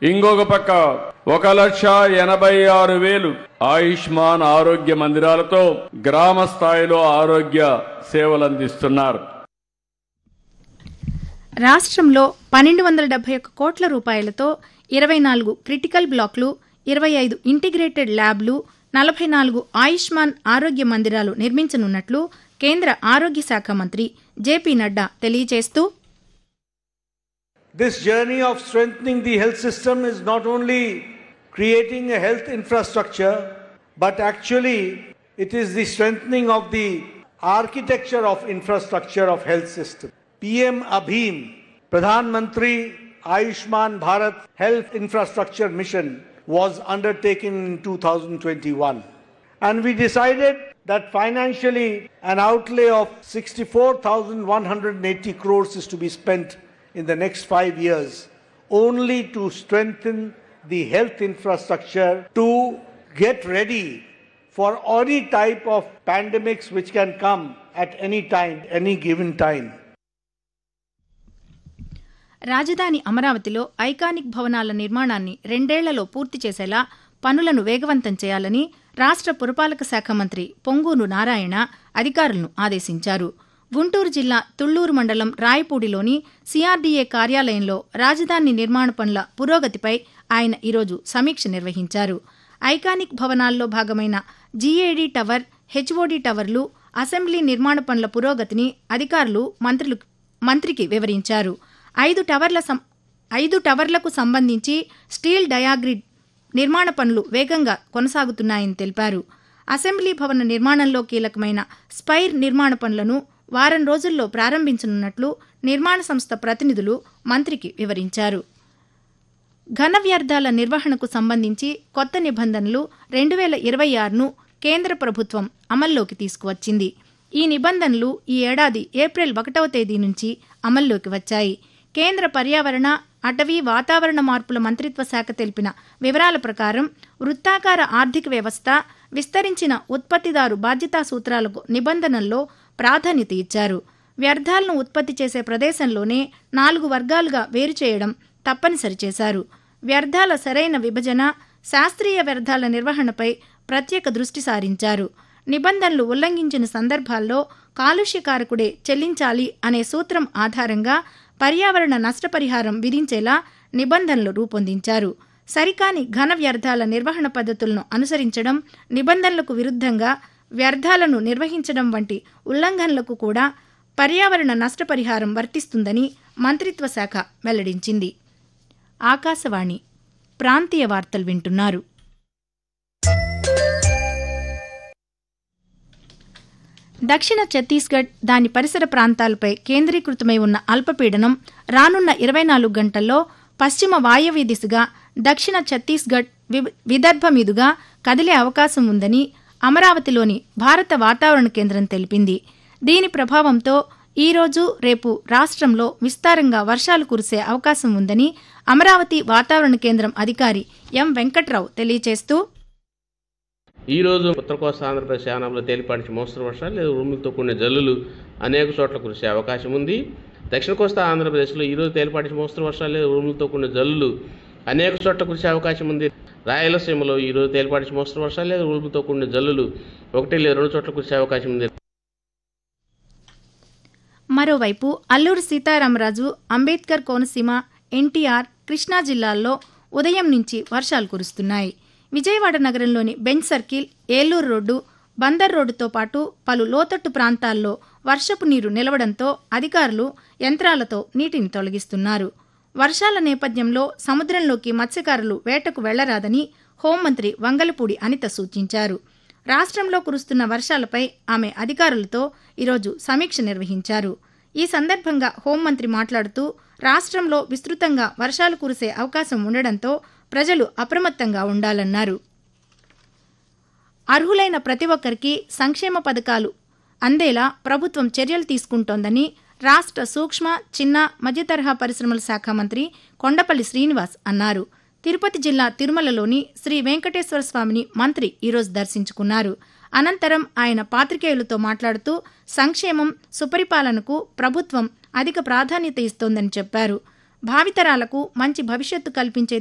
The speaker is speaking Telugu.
ఇంకొక పక్క ఒక లక్ష ఎనభై ఆరు వేలు ఆయుష్మాన్ ఆరోగ్య మందిరాలతో గ్రామ స్థాయిలో ఆరోగ్య సేవలు అందిస్తున్నారు రాష్ట్రంలో పన్నెండు వందల డెబ్బై ఒక్క కోట్ల రూపాయలతో ఇరవై నాలుగు క్రిటికల్ బ్లాక్లు ఇరవై ఐదు ఇంటిగ్రేటెడ్ ల్యాబ్లు నలభై నాలుగు ఆయుష్మాన్ ఆరోగ్య మందిరాలు నిర్మించనున్నట్లు కేంద్ర ఆరోగ్య శాఖ మంత్రి జేపీ నడ్డా తెలియజేస్తూ This journey of strengthening the health system is not only creating a health infrastructure, but actually it is the strengthening of the architecture of infrastructure of health system. PM Abhim, Pradhan Mantri Ayushman Bharat Health Infrastructure Mission was undertaken in 2021. And we decided that financially an outlay of 64,180 crores is to be spent in the next five years only to strengthen the health infrastructure to get ready for any type of pandemics which can come at any time, any given time. రాజధాని అమరావతిలో ఐకానిక్ భవనాల నిర్మాణాన్ని రెండేళ్లలో పూర్తి చేసేలా పనులను వేగవంతం చేయాలని రాష్ట్ర పురపాలక శాఖ మంత్రి పొంగూరు నారాయణ అధికారులను ఆదేశించారు గుంటూరు జిల్లా తుళ్లూరు మండలం రాయపూడిలోని సిఆర్డీఏ కార్యాలయంలో రాజధాని నిర్మాణ పనుల పురోగతిపై ఆయన ఈరోజు సమీక్ష నిర్వహించారు ఐకానిక్ భవనాల్లో భాగమైన జీఏడీ టవర్ హెచ్ఓడీ టవర్లు అసెంబ్లీ నిర్మాణ పనుల పురోగతిని అధికారులు మంత్రులు మంత్రికి వివరించారు ఐదు టవర్ల సం ఐదు టవర్లకు సంబంధించి స్టీల్ డయాగ్రిడ్ నిర్మాణ పనులు వేగంగా కొనసాగుతున్నాయని తెలిపారు అసెంబ్లీ భవన నిర్మాణంలో కీలకమైన స్పైర్ నిర్మాణ పనులను వారం రోజుల్లో ప్రారంభించనున్నట్లు నిర్మాణ సంస్థ ప్రతినిధులు మంత్రికి వివరించారు ఘన వ్యర్థాల నిర్వహణకు సంబంధించి కొత్త నిబంధనలు రెండు వేల ఇరవై ఆరును కేంద్ర ప్రభుత్వం అమల్లోకి తీసుకువచ్చింది ఈ నిబంధనలు ఈ ఏడాది ఏప్రిల్ ఒకటవ తేదీ నుంచి అమల్లోకి వచ్చాయి కేంద్ర పర్యావరణ అటవీ వాతావరణ మార్పుల మంత్రిత్వ శాఖ తెలిపిన వివరాల ప్రకారం వృత్తాకార ఆర్థిక వ్యవస్థ విస్తరించిన ఉత్పత్తిదారు బాధ్యతా సూత్రాలకు నిబంధనల్లో ప్రాధాన్యత ఇచ్చారు వ్యర్థాలను ఉత్పత్తి చేసే ప్రదేశంలోనే నాలుగు వర్గాలుగా వేరు చేయడం తప్పనిసరి చేశారు వ్యర్థాల సరైన విభజన శాస్త్రీయ వ్యర్థాల నిర్వహణపై ప్రత్యేక దృష్టి సారించారు నిబంధనలు ఉల్లంఘించిన సందర్భాల్లో కాలుష్యకారకుడే చెల్లించాలి అనే సూత్రం ఆధారంగా పర్యావరణ నష్టపరిహారం విధించేలా నిబంధనలు రూపొందించారు సరికాని ఘన వ్యర్థాల నిర్వహణ పద్ధతులను అనుసరించడం నిబంధనలకు విరుద్ధంగా వ్యర్థాలను నిర్వహించడం వంటి ఉల్లంఘనలకు కూడా పర్యావరణ నష్టపరిహారం వర్తిస్తుందని మంత్రిత్వ శాఖ వెల్లడించింది ఆకాశవాణి ప్రాంతీయ వార్తలు వింటున్నారు దక్షిణ ఛత్తీస్గఢ్ దాని పరిసర ప్రాంతాలపై కేంద్రీకృతమై ఉన్న అల్పపీడనం రానున్న ఇరవై నాలుగు గంటల్లో పశ్చిమ వాయవ్య దిశగా దక్షిణ ఛత్తీస్గఢ్ వి- విదర్భ మీదుగా కదిలే అవకాశం ఉందని అమరావతిలోని భారత వాతావరణ కేంద్రం తెలిపింది దీని ప్రభావంతో ఈ రోజు రేపు రాష్ట్రంలో విస్తారంగా వర్షాలు కురిసే అవకాశం ఉందని అమరావతి వాతావరణ కేంద్రం అధికారి ఎం వెంకట్రావు తెలియజేస్తూ ఈ రోజు ఉత్తర కోస్తా ఆంధ్రప్రదేశ్ యానంలో తేలిపాటి మోస్తరు వర్షాలు లేదా ఉరుములతో కూడిన జల్లులు అనేక చోట్ల కురిసే అవకాశం ఉంది దక్షిణ కోస్తా ఆంధ్రప్రదేశ్లో ఈ రోజు తేలిపాటి మోస్తరు వర్షాలు లేదా ఉరుములతో కూడిన జల్లులు అనేక చోట్ల కురిసే అవకాశం ఉంది రాయలసీమలో ఈ రోజు తేలిపాటి మోస్తరు వర్షాలు లేదా ఉరుములతో కూడిన జల్లులు ఒకటి లేదా రెండు చోట్ల కురిసే అవకాశం ఉంది మరోవైపు అల్లూరు సీతారామరాజు అంబేద్కర్ కోనసీమ ఎన్టీఆర్ కృష్ణా జిల్లాల్లో ఉదయం నుంచి వర్షాలు కురుస్తున్నాయి విజయవాడ నగరంలోని bench circle Eluru road Bandar రోడ్డుతో పాటు పలు లోతట్టు ప్రాంతాల్లో వర్షపు నీరు నిలవడంతో అధికారులు యంత్రాలతో నీటిని తొలగిస్తున్నారు వర్షాల నేపథ్యంలో సముద్రంలోకి మత్స్యకారులు వేటకు వెళ్లరాదని హోంమంత్రి వంగలపూడి అనిత సూచించారు రాష్ట్రంలో కురుస్తున్న వర్షాలపై ఆమె అధికారులతో ఈరోజు సమీక్ష నిర్వహించారు ఈ సందర్భంగా హోంమంత్రి మాట్లాడుతూ రాష్ట్రంలో విస్తృతంగా వర్షాలు కురిసే అవకాశం ఉండడంతో ప్రజలు అప్రమత్తంగా ఉండాలన్నారు అర్హులైన ప్రతి ఒక్కరికి సంక్షేమ పథకాలు అందేలా ప్రభుత్వం చర్యలు తీసుకుంటోందని రాష్ట్ర సూక్ష్మ చిన్న మధ్యతరహా పరిశ్రమల శాఖ మంత్రి కొండపల్లి శ్రీనివాస్ అన్నారు తిరుపతి జిల్లా తిరుమలలోని శ్రీ వెంకటేశ్వర స్వామిని మంత్రి ఈరోజు దర్శించుకున్నారు అనంతరం ఆయన పాత్రికేయులతో మాట్లాడుతూ సంక్షేమం సుపరిపాలనకు ప్రభుత్వం అధిక ప్రాధాన్యత ఇస్తోందని చెప్పారు భావితరాలకు మంచి భవిష్యత్తు కల్పించే